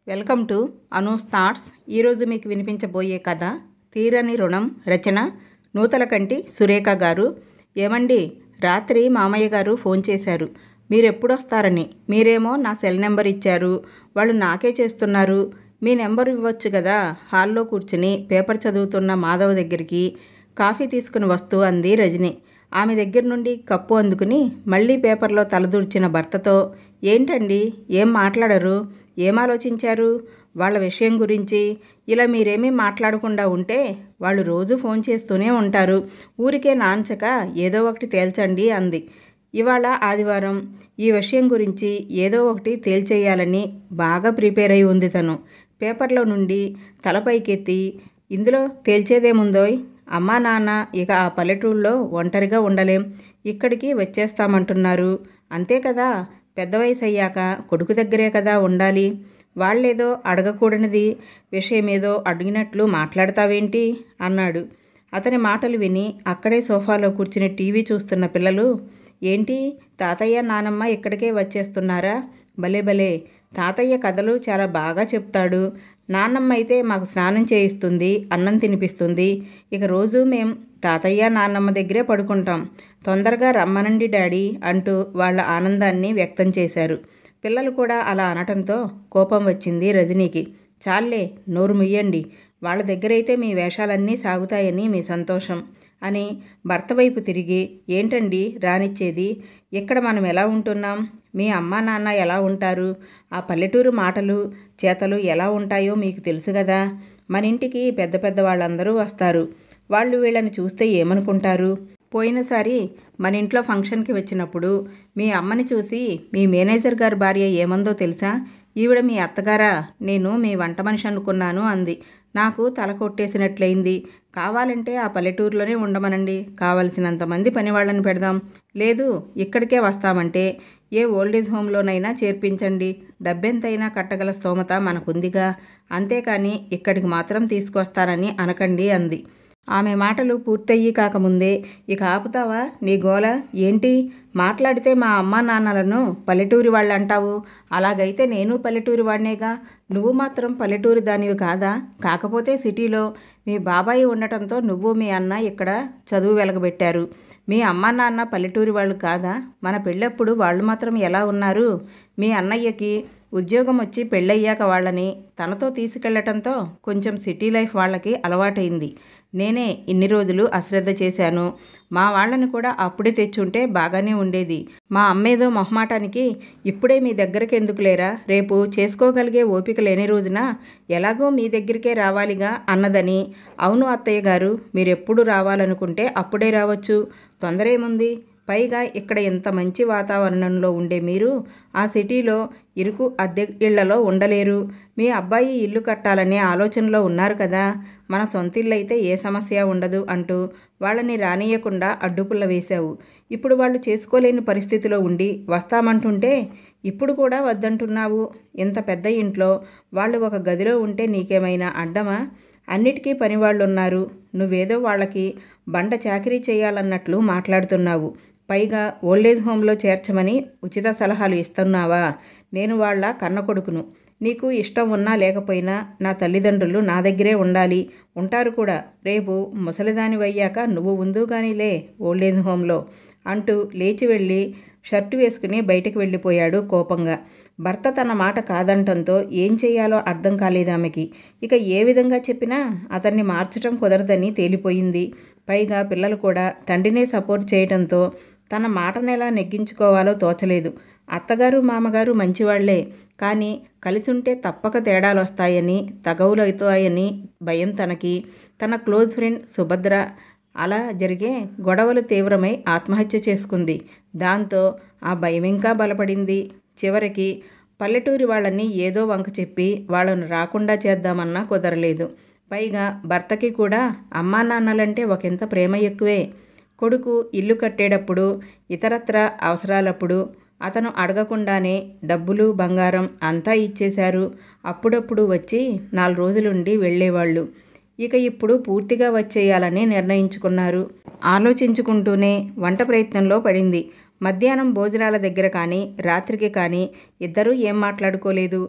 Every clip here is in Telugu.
వెల్కమ్ టు అనూస్ థాట్స్ ఈరోజు మీకు వినిపించబోయే కథ తీరని రుణం రచన నూతలకంటి సురేఖ గారు ఏమండి రాత్రి మామయ్య గారు ఫోన్ చేశారు మీరు ఎప్పుడు వస్తారని మీరేమో నా సెల్ నెంబర్ ఇచ్చారు వాళ్ళు నాకే చేస్తున్నారు మీ నెంబర్ ఇవ్వచ్చు కదా హాల్లో కూర్చుని పేపర్ చదువుతున్న మాధవ్ దగ్గరికి కాఫీ తీసుకుని వస్తూ అంది రజని ఆమె దగ్గర నుండి కప్పు అందుకుని మళ్ళీ పేపర్లో తలదూర్చిన భర్తతో ఏంటండి ఏం మాట్లాడరు ఏం ఆలోచించారు వాళ్ళ విషయం గురించి ఇలా మీరేమీ మాట్లాడకుండా ఉంటే వాళ్ళు రోజు ఫోన్ చేస్తూనే ఉంటారు ఊరికే నాంచక ఏదో ఒకటి తేల్చండి అంది ఇవాళ ఆదివారం ఈ విషయం గురించి ఏదో ఒకటి తేల్చేయాలని బాగా ప్రిపేర్ అయి ఉంది తను పేపర్లో నుండి తలపైకెత్తి ఇందులో తేల్చేదేముందోయ్ అమ్మా నాన్న ఇక ఆ పల్లెటూళ్ళలో ఒంటరిగా ఉండలేం ఇక్కడికి వచ్చేస్తామంటున్నారు అంతే కదా పెద్ద వయసు అయ్యాక కొడుకు దగ్గరే కదా ఉండాలి వాళ్ళేదో అడగకూడనిది విషయమేదో అడిగినట్లు మాట్లాడతావేంటి అన్నాడు అతని మాటలు విని అక్కడే సోఫాలో కూర్చుని టీవీ చూస్తున్న పిల్లలు ఏంటి తాతయ్య నానమ్మ ఇక్కడికే వచ్చేస్తున్నారా భలే భలే తాతయ్య కథలు చాలా బాగా చెప్తాడు నాన్నమ్మ అయితే మాకు స్నానం చేయిస్తుంది అన్నం తినిపిస్తుంది ఇక రోజు మేం తాతయ్య నాన్నమ్మ దగ్గరే పడుకుంటాం తొందరగా రమ్మనండి డాడీ అంటూ వాళ్ళ ఆనందాన్ని వ్యక్తం చేశారు పిల్లలు కూడా అలా అనటంతో కోపం వచ్చింది రజనీకి చాలే నోరు ముయ్యండి వాళ్ళ దగ్గరైతే మీ వేషాలన్నీ సాగుతాయని మీ సంతోషం అని భర్త వైపు తిరిగి ఏంటండి రానిచ్చేది ఇక్కడ మనం ఎలా ఉంటున్నాం మీ అమ్మా నాన్న ఎలా ఉంటారు ఆ పల్లెటూరు మాటలు చేతలు ఎలా ఉంటాయో మీకు తెలుసు కదా మన ఇంటికి పెద్ద పెద్ద వాళ్ళందరూ వస్తారు వాళ్ళు వీళ్ళని చూస్తే ఏమనుకుంటారు పోయినసారి మన ఇంట్లో ఫంక్షన్కి వచ్చినప్పుడు మీ అమ్మని చూసి మీ మేనేజర్ గారి భార్య ఏమందో తెలుసా ఈవిడ మీ అత్తగారా నేను మీ వంట మనిషి అనుకున్నాను అంది నాకు తల కొట్టేసినట్లయింది కావాలంటే ఆ పల్లెటూరులోనే ఉండమనండి కావలసినంత మంది పని వాళ్ళని పెడదాం లేదు ఇక్కడికే వస్తామంటే ఏ ఓల్డేజ్ హోమ్లోనైనా చేర్పించండి డబ్బెంతైనా కట్టగల స్తోమత మనకుందిగా అంతేకాని ఇక్కడికి మాత్రం తీసుకొస్తానని అనకండి అంది ఆమె మాటలు పూర్తయ్యి కాకముందే ఇక ఆపుతావా నీ గోల ఏంటి మాట్లాడితే మా అమ్మా నాన్నలను పల్లెటూరి వాళ్ళు అంటావు అలాగైతే నేను పల్లెటూరి వాడినేగా నువ్వు మాత్రం పల్లెటూరి దానివి కాదా కాకపోతే సిటీలో మీ బాబాయి ఉండటంతో నువ్వు మీ అన్న ఇక్కడ చదువు వెలగబెట్టారు మీ అమ్మా నాన్న పల్లెటూరి వాళ్ళు కాదా మన పెళ్ళప్పుడు వాళ్ళు మాత్రం ఎలా ఉన్నారు మీ అన్నయ్యకి ఉద్యోగం వచ్చి పెళ్ళయ్యాక వాళ్ళని తనతో తీసుకెళ్లటంతో కొంచెం సిటీ లైఫ్ వాళ్ళకి అలవాటైంది నేనే ఇన్ని రోజులు అశ్రద్ధ చేశాను మా వాళ్ళని కూడా అప్పుడే తెచ్చుంటే బాగానే ఉండేది మా అమ్మేదో మొహమాటానికి ఇప్పుడే మీ దగ్గరికి ఎందుకు లేరా రేపు చేసుకోగలిగే ఓపిక లేని రోజున ఎలాగో మీ దగ్గరికే రావాలిగా అన్నదని అవును అత్తయ్య గారు మీరెప్పుడు రావాలనుకుంటే అప్పుడే రావచ్చు తొందర ఏముంది పైగా ఇక్కడ ఇంత మంచి వాతావరణంలో ఉండే మీరు ఆ సిటీలో ఇరుకు అద్దె ఇళ్లలో ఉండలేరు మీ అబ్బాయి ఇల్లు కట్టాలనే ఆలోచనలో ఉన్నారు కదా మన సొంత ఇల్లు అయితే ఏ సమస్య ఉండదు అంటూ వాళ్ళని రానియకుండా అడ్డుపుల్ల వేశావు ఇప్పుడు వాళ్ళు చేసుకోలేని పరిస్థితిలో ఉండి వస్తామంటుంటే ఇప్పుడు కూడా వద్దంటున్నావు ఇంత పెద్ద ఇంట్లో వాళ్ళు ఒక గదిలో ఉంటే నీకేమైనా అడ్డమా అన్నిటికీ పనివాళ్ళు ఉన్నారు నువ్వేదో వాళ్ళకి బండ చాకరీ చేయాలన్నట్లు మాట్లాడుతున్నావు పైగా ఓల్డేజ్ హోమ్లో చేర్చమని ఉచిత సలహాలు ఇస్తున్నావా నేను వాళ్ళ కన్న కొడుకును నీకు ఇష్టం ఉన్నా లేకపోయినా నా తల్లిదండ్రులు నా దగ్గరే ఉండాలి ఉంటారు కూడా రేపు ముసలిదాని అయ్యాక నువ్వు ఉందుగానిలే ఓల్డేజ్ హోమ్లో అంటూ లేచి వెళ్ళి షర్టు వేసుకుని బయటకు వెళ్ళిపోయాడు కోపంగా భర్త తన మాట కాదంటంతో ఏం చేయాలో అర్థం కాలేదు ఆమెకి ఇక ఏ విధంగా చెప్పినా అతన్ని మార్చటం కుదరదని తేలిపోయింది పైగా పిల్లలు కూడా తండ్రినే సపోర్ట్ చేయడంతో తన మాటనెలా నెగ్గించుకోవాలో తోచలేదు అత్తగారు మామగారు మంచివాళ్లే కానీ కలిసుంటే తప్పక తేడాలు వస్తాయని తగవులవుతాయని భయం తనకి తన క్లోజ్ ఫ్రెండ్ సుభద్ర అలా జరిగే గొడవలు తీవ్రమై ఆత్మహత్య చేసుకుంది దాంతో ఆ భయం ఇంకా బలపడింది చివరికి పల్లెటూరి వాళ్ళని ఏదో వంక చెప్పి వాళ్ళను రాకుండా చేద్దామన్నా కుదరలేదు పైగా భర్తకి కూడా అమ్మా నాన్నలంటే ఒకంత ప్రేమ ఎక్కువే కొడుకు ఇల్లు కట్టేటప్పుడు ఇతరత్ర అవసరాలప్పుడు అతను అడగకుండానే డబ్బులు బంగారం అంతా ఇచ్చేశారు అప్పుడప్పుడు వచ్చి నాలుగు రోజులుండి వెళ్ళేవాళ్ళు ఇక ఇప్పుడు పూర్తిగా వచ్చేయాలని నిర్ణయించుకున్నారు ఆలోచించుకుంటూనే వంట ప్రయత్నంలో పడింది మధ్యాహ్నం భోజనాల దగ్గర కానీ రాత్రికి కానీ ఇద్దరూ ఏం మాట్లాడుకోలేదు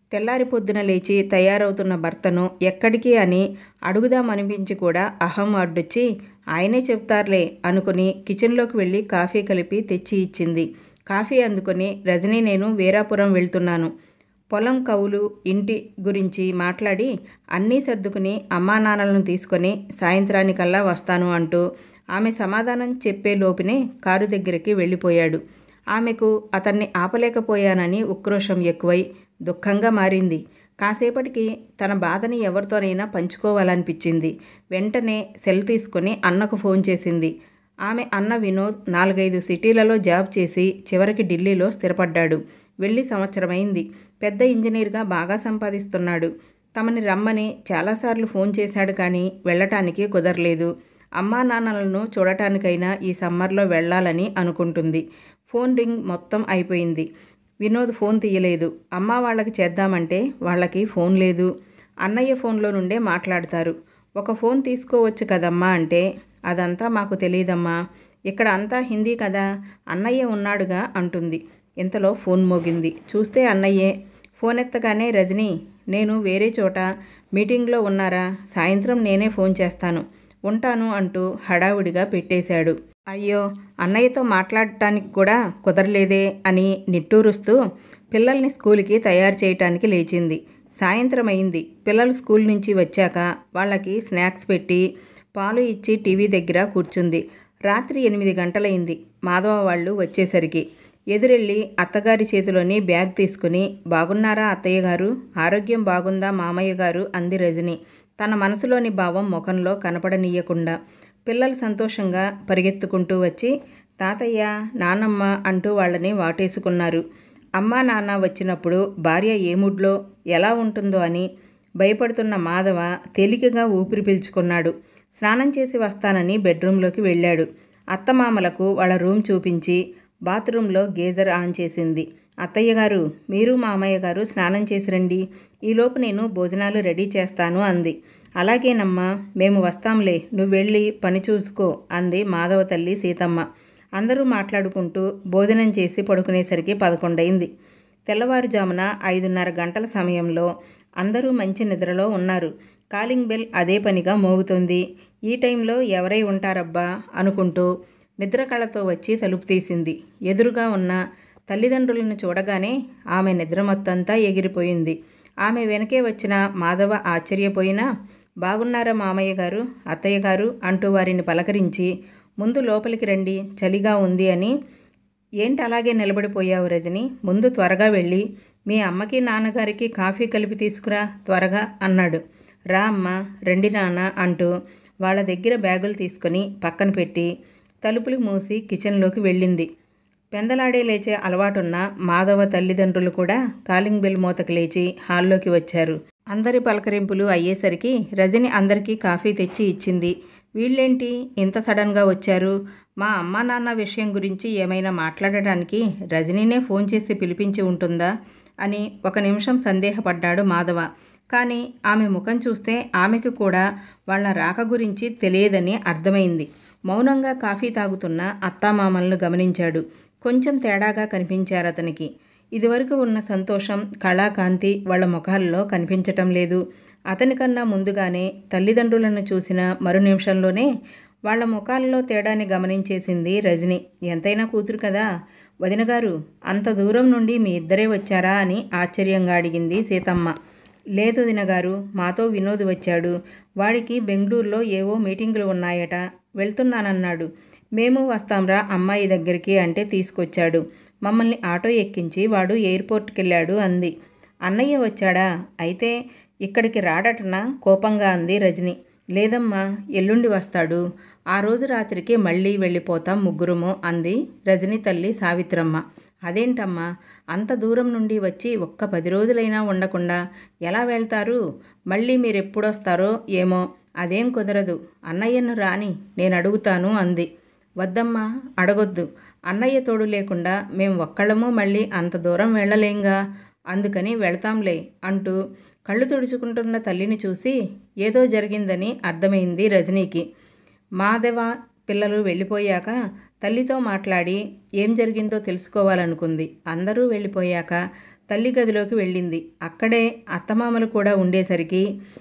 తెల్లారి పొద్దున లేచి తయారవుతున్న భర్తను ఎక్కడికి అని అడుగుదామనిపించి కూడా అహం అడ్డొచ్చి ఆయనే చెప్తారులే అనుకుని కిచెన్లోకి వెళ్ళి కాఫీ కలిపి తెచ్చి ఇచ్చింది కాఫీ అందుకొని రజనీ నేను వీరాపురం వెళ్తున్నాను పొలం కవులు ఇంటి గురించి మాట్లాడి అన్నీ సర్దుకుని అమ్మా నాన్నలను తీసుకొని సాయంత్రానికల్లా వస్తాను అంటూ ఆమె సమాధానం చెప్పే లోపునే కారు దగ్గరికి వెళ్ళిపోయాడు ఆమెకు అతన్ని ఆపలేకపోయానని ఉక్రోషం ఎక్కువై దుఃఖంగా మారింది కాసేపటికి తన బాధని ఎవరితోనైనా పంచుకోవాలనిపించింది వెంటనే సెల్ తీసుకొని అన్నకు ఫోన్ చేసింది ఆమె అన్న వినోద్ నాలుగైదు సిటీలలో జాబ్ చేసి చివరికి ఢిల్లీలో స్థిరపడ్డాడు వెళ్ళి సంవత్సరమైంది పెద్ద ఇంజనీర్గా బాగా సంపాదిస్తున్నాడు తమని రమ్మని చాలాసార్లు ఫోన్ చేశాడు కానీ వెళ్ళటానికి కుదరలేదు అమ్మా నాన్నలను చూడటానికైనా ఈ సమ్మర్లో వెళ్ళాలని అనుకుంటుంది ఫోన్ రింగ్ మొత్తం అయిపోయింది వినోద్ ఫోన్ తీయలేదు అమ్మ వాళ్ళకి చేద్దామంటే వాళ్ళకి ఫోన్ లేదు అన్నయ్య ఫోన్లో నుండే మాట్లాడతారు ఒక ఫోన్ తీసుకోవచ్చు కదమ్మా అంటే అదంతా మాకు తెలియదమ్మా ఇక్కడ అంతా హిందీ కదా అన్నయ్య ఉన్నాడుగా అంటుంది ఇంతలో ఫోన్ మోగింది చూస్తే అన్నయ్యే ఫోన్ ఎత్తగానే రజనీ నేను వేరే చోట మీటింగ్లో ఉన్నారా సాయంత్రం నేనే ఫోన్ చేస్తాను ఉంటాను అంటూ హడావుడిగా పెట్టేశాడు అయ్యో అన్నయ్యతో మాట్లాడటానికి కూడా కుదరలేదే అని నిట్టూరుస్తూ పిల్లల్ని స్కూల్కి తయారు చేయటానికి లేచింది సాయంత్రం అయింది పిల్లలు స్కూల్ నుంచి వచ్చాక వాళ్ళకి స్నాక్స్ పెట్టి పాలు ఇచ్చి టీవీ దగ్గర కూర్చుంది రాత్రి ఎనిమిది గంటలైంది మాధవ వాళ్ళు వచ్చేసరికి ఎదురెళ్ళి అత్తగారి చేతిలోని బ్యాగ్ తీసుకుని బాగున్నారా అత్తయ్య గారు ఆరోగ్యం బాగుందా మామయ్య గారు అంది రజని తన మనసులోని భావం ముఖంలో కనపడనీయకుండా పిల్లలు సంతోషంగా పరిగెత్తుకుంటూ వచ్చి తాతయ్య నానమ్మ అంటూ వాళ్ళని వాటేసుకున్నారు అమ్మా నాన్న వచ్చినప్పుడు భార్య ఏ మూడ్లో ఎలా ఉంటుందో అని భయపడుతున్న మాధవ తేలికగా ఊపిరి పీల్చుకున్నాడు స్నానం చేసి వస్తానని బెడ్రూమ్లోకి వెళ్ళాడు అత్తమామలకు వాళ్ళ రూమ్ చూపించి బాత్రూంలో గేజర్ ఆన్ చేసింది అత్తయ్య గారు మీరు మామయ్య గారు స్నానం చేసి రండి ఈలోపు నేను భోజనాలు రెడీ చేస్తాను అంది అలాగేనమ్మా మేము వస్తాంలే నువ్వు వెళ్ళి పని చూసుకో అంది మాధవ తల్లి సీతమ్మ అందరూ మాట్లాడుకుంటూ భోజనం చేసి పడుకునేసరికి పదకొండైంది తెల్లవారుజామున ఐదున్నర గంటల సమయంలో అందరూ మంచి నిద్రలో ఉన్నారు కాలింగ్ బెల్ అదే పనిగా మోగుతుంది ఈ టైంలో ఎవరై ఉంటారబ్బా అనుకుంటూ నిద్ర కళ్ళతో వచ్చి తలుపు తీసింది ఎదురుగా ఉన్న తల్లిదండ్రులను చూడగానే ఆమె నిద్ర మొత్తంతా ఎగిరిపోయింది ఆమె వెనకే వచ్చిన మాధవ ఆశ్చర్యపోయినా బాగున్నారా మామయ్య గారు అత్తయ్య గారు అంటూ వారిని పలకరించి ముందు లోపలికి రండి చలిగా ఉంది అని ఏంటి అలాగే నిలబడిపోయావు రజని ముందు త్వరగా వెళ్ళి మీ అమ్మకి నాన్నగారికి కాఫీ కలిపి తీసుకురా త్వరగా అన్నాడు రా అమ్మ రండి నాన్న అంటూ వాళ్ళ దగ్గర బ్యాగులు తీసుకొని పక్కన పెట్టి తలుపులు మూసి కిచెన్లోకి వెళ్ళింది పెందలాడే లేచే అలవాటున్న మాధవ తల్లిదండ్రులు కూడా కాలింగ్ బెల్ మూతకు లేచి హాల్లోకి వచ్చారు అందరి పలకరింపులు అయ్యేసరికి రజని అందరికీ కాఫీ తెచ్చి ఇచ్చింది వీళ్ళేంటి ఇంత సడన్గా వచ్చారు మా అమ్మా నాన్న విషయం గురించి ఏమైనా మాట్లాడడానికి రజనీనే ఫోన్ చేసి పిలిపించి ఉంటుందా అని ఒక నిమిషం సందేహపడ్డాడు మాధవ కానీ ఆమె ముఖం చూస్తే ఆమెకు కూడా వాళ్ళ రాక గురించి తెలియదని అర్థమైంది మౌనంగా కాఫీ తాగుతున్న అత్తామామలను గమనించాడు కొంచెం తేడాగా కనిపించారు అతనికి ఇదివరకు ఉన్న సంతోషం కళాకాంతి వాళ్ళ ముఖాల్లో కనిపించటం లేదు అతనికన్నా ముందుగానే తల్లిదండ్రులను చూసిన మరు నిమిషంలోనే వాళ్ళ ముఖాల్లో తేడాని గమనించేసింది రజని ఎంతైనా కూతురు కదా వదిన గారు అంత దూరం నుండి మీ ఇద్దరే వచ్చారా అని ఆశ్చర్యంగా అడిగింది సీతమ్మ లేదు దినగారు మాతో వినోద్ వచ్చాడు వాడికి బెంగళూరులో ఏవో మీటింగులు ఉన్నాయట వెళ్తున్నానన్నాడు మేము వస్తాంరా అమ్మాయి దగ్గరికి అంటే తీసుకొచ్చాడు మమ్మల్ని ఆటో ఎక్కించి వాడు ఎయిర్పోర్ట్కి వెళ్ళాడు అంది అన్నయ్య వచ్చాడా అయితే ఇక్కడికి రాడటనా కోపంగా అంది రజని లేదమ్మా ఎల్లుండి వస్తాడు ఆ రోజు రాత్రికి మళ్ళీ వెళ్ళిపోతాం ముగ్గురుము అంది రజని తల్లి సావిత్రమ్మ అదేంటమ్మా అంత దూరం నుండి వచ్చి ఒక్క పది రోజులైనా ఉండకుండా ఎలా వెళ్తారు మళ్ళీ మీరు ఎప్పుడొస్తారో ఏమో అదేం కుదరదు అన్నయ్యను రాని నేను అడుగుతాను అంది వద్దమ్మా అడగొద్దు అన్నయ్య తోడు లేకుండా మేం ఒక్కళ్ళము మళ్ళీ అంత దూరం వెళ్ళలేంగా అందుకని వెళతాంలే అంటూ కళ్ళు తుడుచుకుంటున్న తల్లిని చూసి ఏదో జరిగిందని అర్థమైంది రజనీకి మాధవ పిల్లలు వెళ్ళిపోయాక తల్లితో మాట్లాడి ఏం జరిగిందో తెలుసుకోవాలనుకుంది అందరూ వెళ్ళిపోయాక తల్లి గదిలోకి వెళ్ళింది అక్కడే అత్తమామలు కూడా ఉండేసరికి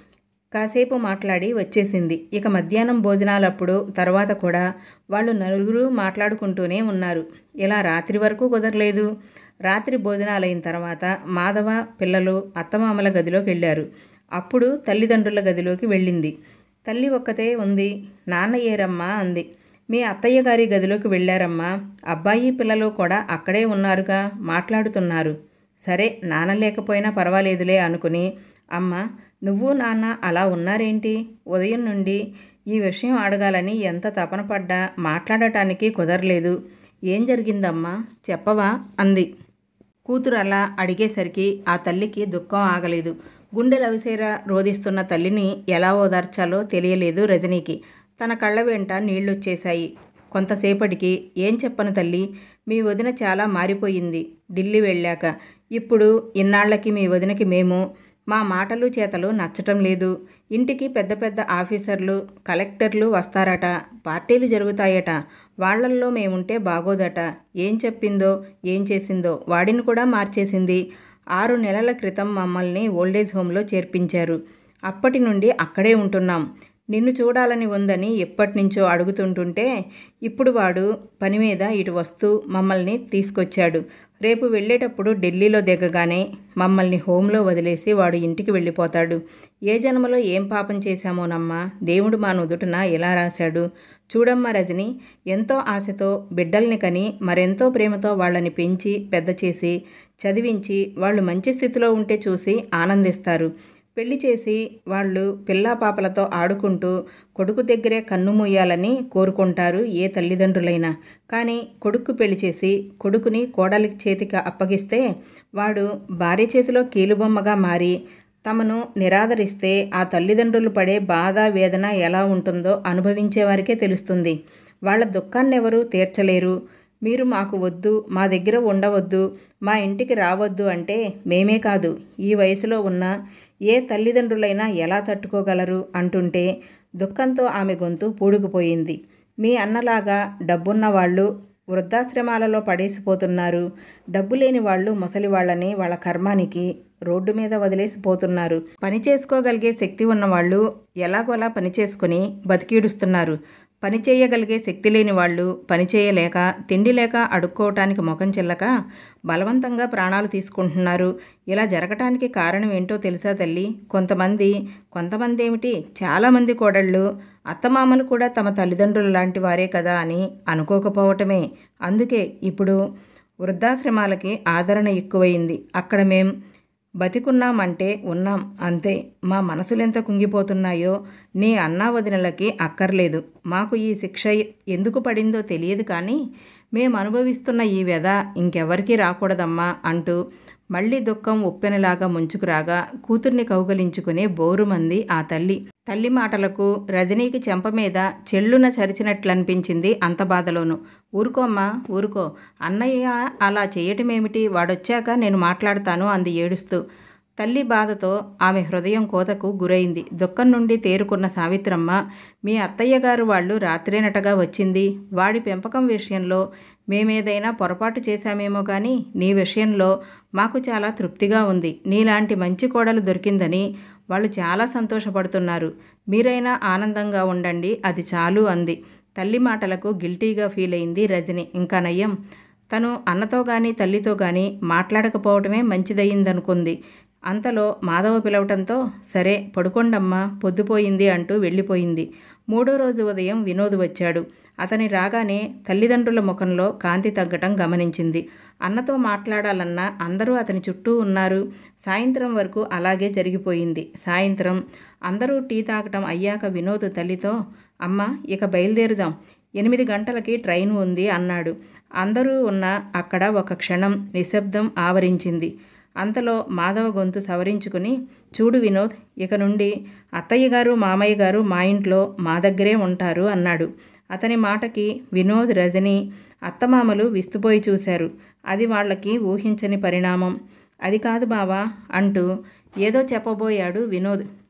కాసేపు మాట్లాడి వచ్చేసింది ఇక మధ్యాహ్నం భోజనాలప్పుడు తర్వాత కూడా వాళ్ళు నలుగురు మాట్లాడుకుంటూనే ఉన్నారు ఇలా రాత్రి వరకు కుదరలేదు రాత్రి భోజనాలైన తర్వాత మాధవ పిల్లలు అత్తమామల గదిలోకి వెళ్ళారు అప్పుడు తల్లిదండ్రుల గదిలోకి వెళ్ళింది తల్లి ఒక్కతే ఉంది నాన్న ఏరమ్మా అంది మీ అత్తయ్య గారి గదిలోకి వెళ్ళారమ్మా అబ్బాయి పిల్లలు కూడా అక్కడే ఉన్నారుగా మాట్లాడుతున్నారు సరే నాన్న లేకపోయినా పర్వాలేదులే అనుకుని అమ్మ నువ్వు నాన్న అలా ఉన్నారేంటి ఉదయం నుండి ఈ విషయం అడగాలని ఎంత తపన పడ్డా మాట్లాడటానికి కుదరలేదు ఏం జరిగిందమ్మా చెప్పవా అంది కూతురు అలా అడిగేసరికి ఆ తల్లికి దుఃఖం ఆగలేదు గుండెలవిసేరా రోధిస్తున్న తల్లిని ఎలా ఓదార్చాలో తెలియలేదు రజనీకి తన కళ్ళ వెంట నీళ్లొచ్చేశాయి కొంతసేపటికి ఏం చెప్పను తల్లి మీ వదిన చాలా మారిపోయింది ఢిల్లీ వెళ్ళాక ఇప్పుడు ఇన్నాళ్లకి మీ వదినకి మేము మా మాటలు చేతలు నచ్చటం లేదు ఇంటికి పెద్ద పెద్ద ఆఫీసర్లు కలెక్టర్లు వస్తారట పార్టీలు జరుగుతాయట వాళ్ళల్లో మేముంటే బాగోదట ఏం చెప్పిందో ఏం చేసిందో వాడిని కూడా మార్చేసింది ఆరు నెలల క్రితం మమ్మల్ని ఓల్డేజ్ హోమ్లో చేర్పించారు అప్పటి నుండి అక్కడే ఉంటున్నాం నిన్ను చూడాలని ఉందని ఎప్పటినుంచో అడుగుతుంటుంటే ఇప్పుడు వాడు పని మీద ఇటు వస్తూ మమ్మల్ని తీసుకొచ్చాడు రేపు వెళ్ళేటప్పుడు ఢిల్లీలో దిగగానే మమ్మల్ని హోంలో వదిలేసి వాడు ఇంటికి వెళ్ళిపోతాడు ఏ జన్మలో ఏం పాపం చేశామోనమ్మా దేవుడు మా నుదుటన ఇలా రాశాడు చూడమ్మా రజని ఎంతో ఆశతో బిడ్డల్ని కని మరెంతో ప్రేమతో వాళ్ళని పెంచి పెద్ద చేసి చదివించి వాళ్ళు మంచి స్థితిలో ఉంటే చూసి ఆనందిస్తారు పెళ్లి చేసి వాళ్ళు పిల్లా పాపలతో ఆడుకుంటూ కొడుకు దగ్గరే కన్ను మూయాలని కోరుకుంటారు ఏ తల్లిదండ్రులైనా కానీ కొడుకు పెళ్లి చేసి కొడుకుని కోడలి చేతికి అప్పగిస్తే వాడు భార్య చేతిలో కీలుబొమ్మగా మారి తమను నిరాదరిస్తే ఆ తల్లిదండ్రులు పడే బాధ వేదన ఎలా ఉంటుందో అనుభవించే వారికే తెలుస్తుంది వాళ్ళ దుఃఖాన్ని ఎవరు తీర్చలేరు మీరు మాకు వద్దు మా దగ్గర ఉండవద్దు మా ఇంటికి రావద్దు అంటే మేమే కాదు ఈ వయసులో ఉన్న ఏ తల్లిదండ్రులైనా ఎలా తట్టుకోగలరు అంటుంటే దుఃఖంతో ఆమె గొంతు పూడుకుపోయింది మీ అన్నలాగా డబ్బున్న వాళ్ళు వృద్ధాశ్రమాలలో పడేసిపోతున్నారు డబ్బు లేని వాళ్ళు ముసలి వాళ్ళని వాళ్ళ కర్మానికి రోడ్డు మీద వదిలేసిపోతున్నారు పని చేసుకోగలిగే శక్తి ఉన్నవాళ్ళు ఎలాగోలా పని చేసుకుని బతికీడుస్తున్నారు పని చేయగలిగే శక్తి లేని వాళ్ళు పని చేయలేక తిండి లేక అడుక్కోవటానికి ముఖం చెల్లక బలవంతంగా ప్రాణాలు తీసుకుంటున్నారు ఇలా జరగటానికి కారణం ఏంటో తెలుసా తల్లి కొంతమంది కొంతమంది ఏమిటి చాలామంది కోడళ్ళు అత్తమామలు కూడా తమ తల్లిదండ్రులు లాంటి వారే కదా అని అనుకోకపోవటమే అందుకే ఇప్పుడు వృద్ధాశ్రమాలకి ఆదరణ ఎక్కువైంది అక్కడ మేం బతికున్నామంటే ఉన్నాం అంతే మా మనసులెంత కుంగిపోతున్నాయో నీ అన్నా వదినలకి అక్కర్లేదు మాకు ఈ శిక్ష ఎందుకు పడిందో తెలియదు కానీ మేము అనుభవిస్తున్న ఈ వ్యధ ఇంకెవరికీ రాకూడదమ్మా అంటూ మళ్ళీ దుఃఖం ఉప్పెనలాగా ముంచుకురాగా కూతుర్ని కౌగలించుకునే బోరుమంది ఆ తల్లి తల్లి మాటలకు రజనీకి చెంప మీద చెల్లున చరిచినట్లనిపించింది అంత బాధలోను ఊరుకోమ్మా ఊరుకో అన్నయ్య అలా చేయటమేమిటి వాడొచ్చాక నేను మాట్లాడతాను అంది ఏడుస్తూ తల్లి బాధతో ఆమె హృదయం కోతకు గురైంది దుఃఖం నుండి తేరుకున్న సావిత్రమ్మ మీ అత్తయ్య గారు వాళ్ళు రాత్రేనటగా వచ్చింది వాడి పెంపకం విషయంలో మేమేదైనా పొరపాటు చేశామేమో కానీ నీ విషయంలో మాకు చాలా తృప్తిగా ఉంది నీలాంటి మంచి కోడలు దొరికిందని వాళ్ళు చాలా సంతోషపడుతున్నారు మీరైనా ఆనందంగా ఉండండి అది చాలు అంది తల్లి మాటలకు గిల్టీగా ఫీల్ అయింది రజని ఇంకా నయ్యం తను అన్నతో కానీ తల్లితో కానీ మాట్లాడకపోవటమే మంచిదయ్యిందనుకుంది అంతలో మాధవ పిలవటంతో సరే పడుకోండమ్మా పొద్దుపోయింది అంటూ వెళ్ళిపోయింది మూడో రోజు ఉదయం వినోద్ వచ్చాడు అతని రాగానే తల్లిదండ్రుల ముఖంలో కాంతి తగ్గటం గమనించింది అన్నతో మాట్లాడాలన్నా అందరూ అతని చుట్టూ ఉన్నారు సాయంత్రం వరకు అలాగే జరిగిపోయింది సాయంత్రం అందరూ టీ తాగటం అయ్యాక వినోద్ తల్లితో అమ్మ ఇక బయలుదేరుదాం ఎనిమిది గంటలకి ట్రైన్ ఉంది అన్నాడు అందరూ ఉన్న అక్కడ ఒక క్షణం నిశ్శబ్దం ఆవరించింది అంతలో మాధవ గొంతు సవరించుకుని చూడు వినోద్ ఇక నుండి అత్తయ్య గారు మామయ్య గారు మా ఇంట్లో మా దగ్గరే ఉంటారు అన్నాడు అతని మాటకి వినోద్ రజని అత్తమామలు విస్తుపోయి చూశారు అది వాళ్ళకి ఊహించని పరిణామం అది కాదు బావా అంటూ ఏదో చెప్పబోయాడు వినోద్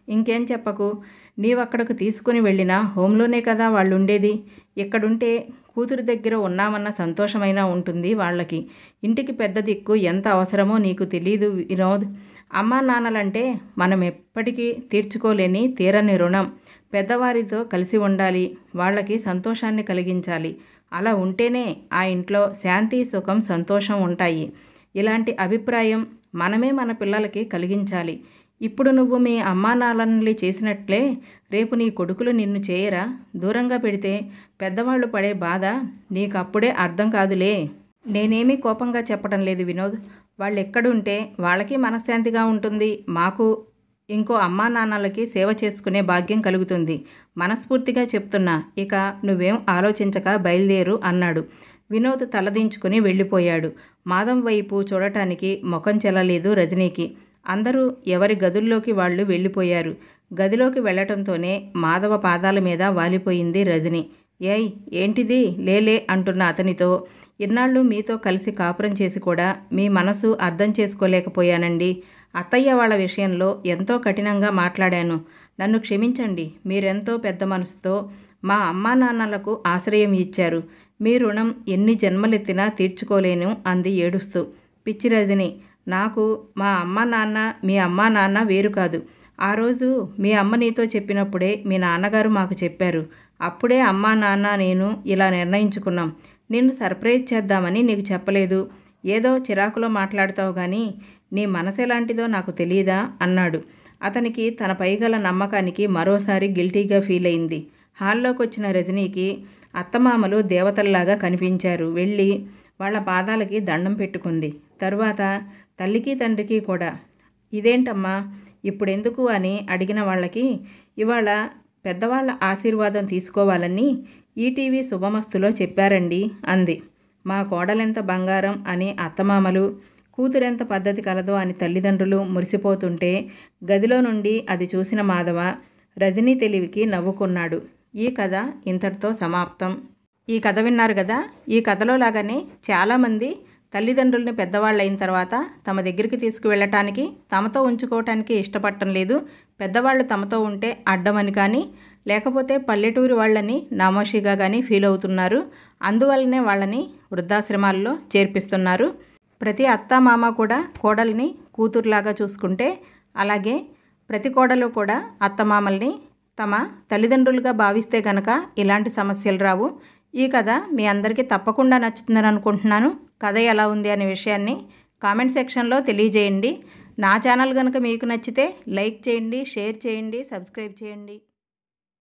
ఇంకేం చెప్పకు నీవక్కడకు తీసుకుని వెళ్ళినా హోంలోనే కదా వాళ్ళు ఉండేది ఇక్కడుంటే కూతురు దగ్గర ఉన్నామన్న సంతోషమైనా ఉంటుంది వాళ్ళకి ఇంటికి పెద్ద దిక్కు ఎంత అవసరమో నీకు తెలీదు వినోద్ అమ్మా నాన్నలంటే మనం ఎప్పటికీ తీర్చుకోలేని తీరని రుణం పెద్దవారితో కలిసి ఉండాలి వాళ్ళకి సంతోషాన్ని కలిగించాలి అలా ఉంటేనే ఆ ఇంట్లో శాంతి సుఖం సంతోషం ఉంటాయి ఇలాంటి అభిప్రాయం మనమే మన పిల్లలకి కలిగించాలి ఇప్పుడు నువ్వు మీ అమ్మా నాన్నల్ని చేసినట్లే రేపు నీ కొడుకులు నిన్ను చేయరా దూరంగా పెడితే పెద్దవాళ్ళు పడే బాధ నీకు అప్పుడే అర్థం కాదులే నేనేమీ కోపంగా చెప్పడం లేదు వినోద్ వాళ్ళు ఎక్కడుంటే వాళ్ళకి మనశ్శాంతిగా ఉంటుంది మాకు ఇంకో అమ్మా నాన్నలకి సేవ చేసుకునే భాగ్యం కలుగుతుంది మనస్ఫూర్తిగా చెప్తున్నా ఇక నువ్వేం ఆలోచించక బయలుదేరు అన్నాడు వినోద్ తలదించుకుని వెళ్ళిపోయాడు మాధవ్ వైపు చూడటానికి ముఖం చెల్లలేదు రజనీకి అందరూ ఎవరి గదుల్లోకి వాళ్ళు వెళ్ళిపోయారు గదిలోకి వెళ్ళటంతోనే మాధవ పాదాల మీద వాలిపోయింది రజని ఏయ్ ఏంటిది లేలే అంటున్న అతనితో ఇన్నాళ్ళు మీతో కలిసి కాపురం చేసి కూడా మీ మనసు అర్థం చేసుకోలేకపోయానండి అత్తయ్య వాళ్ళ విషయంలో ఎంతో కఠినంగా మాట్లాడాను నన్ను క్షమించండి మీరెంతో పెద్ద మనసుతో మా అమ్మా నాన్నలకు ఆశ్రయం ఇచ్చారు మీ రుణం ఎన్ని జన్మలెత్తినా తీర్చుకోలేను అంది ఏడుస్తూ పిచ్చి రజని నాకు మా అమ్మ నాన్న మీ అమ్మా నాన్న వేరు కాదు ఆ రోజు మీ అమ్మ నీతో చెప్పినప్పుడే మీ నాన్నగారు మాకు చెప్పారు అప్పుడే అమ్మా నాన్న నేను ఇలా నిర్ణయించుకున్నాం నిన్ను సర్ప్రైజ్ చేద్దామని నీకు చెప్పలేదు ఏదో చిరాకులో మాట్లాడతావు కానీ నీ మనసు ఎలాంటిదో నాకు తెలియదా అన్నాడు అతనికి తన పైగల నమ్మకానికి మరోసారి గిల్టీగా ఫీల్ అయింది హాల్లోకి వచ్చిన రజనీకి అత్తమామలు దేవతల్లాగా కనిపించారు వెళ్ళి వాళ్ళ పాదాలకి దండం పెట్టుకుంది తరువాత తల్లికి తండ్రికి కూడా ఇదేంటమ్మా ఇప్పుడెందుకు అని అడిగిన వాళ్ళకి ఇవాళ పెద్దవాళ్ళ ఆశీర్వాదం తీసుకోవాలని ఈటీవీ శుభమస్తులో చెప్పారండి అంది మా కోడలెంత బంగారం అని అత్తమామలు కూతురెంత పద్ధతి కలదో అని తల్లిదండ్రులు మురిసిపోతుంటే గదిలో నుండి అది చూసిన మాధవ రజనీ తెలివికి నవ్వుకున్నాడు ఈ కథ ఇంతటితో సమాప్తం ఈ కథ విన్నారు కదా ఈ కథలో లాగానే చాలామంది తల్లిదండ్రుల్ని పెద్దవాళ్ళు అయిన తర్వాత తమ దగ్గరికి తీసుకువెళ్ళటానికి తమతో ఉంచుకోవటానికి ఇష్టపడటం లేదు పెద్దవాళ్ళు తమతో ఉంటే అడ్డమని కానీ లేకపోతే పల్లెటూరి వాళ్ళని నామోషిగా కానీ ఫీల్ అవుతున్నారు అందువల్లనే వాళ్ళని వృద్ధాశ్రమాల్లో చేర్పిస్తున్నారు ప్రతి అత్త మామ కూడా కోడల్ని కూతురులాగా చూసుకుంటే అలాగే ప్రతి కోడలు కూడా అత్తమామల్ని తమ తల్లిదండ్రులుగా భావిస్తే గనక ఇలాంటి సమస్యలు రావు ఈ కథ మీ అందరికీ తప్పకుండా నచ్చుతుందని అనుకుంటున్నాను కథ ఎలా ఉంది అనే విషయాన్ని కామెంట్ సెక్షన్లో తెలియజేయండి నా ఛానల్ కనుక మీకు నచ్చితే లైక్ చేయండి షేర్ చేయండి సబ్స్క్రైబ్ చేయండి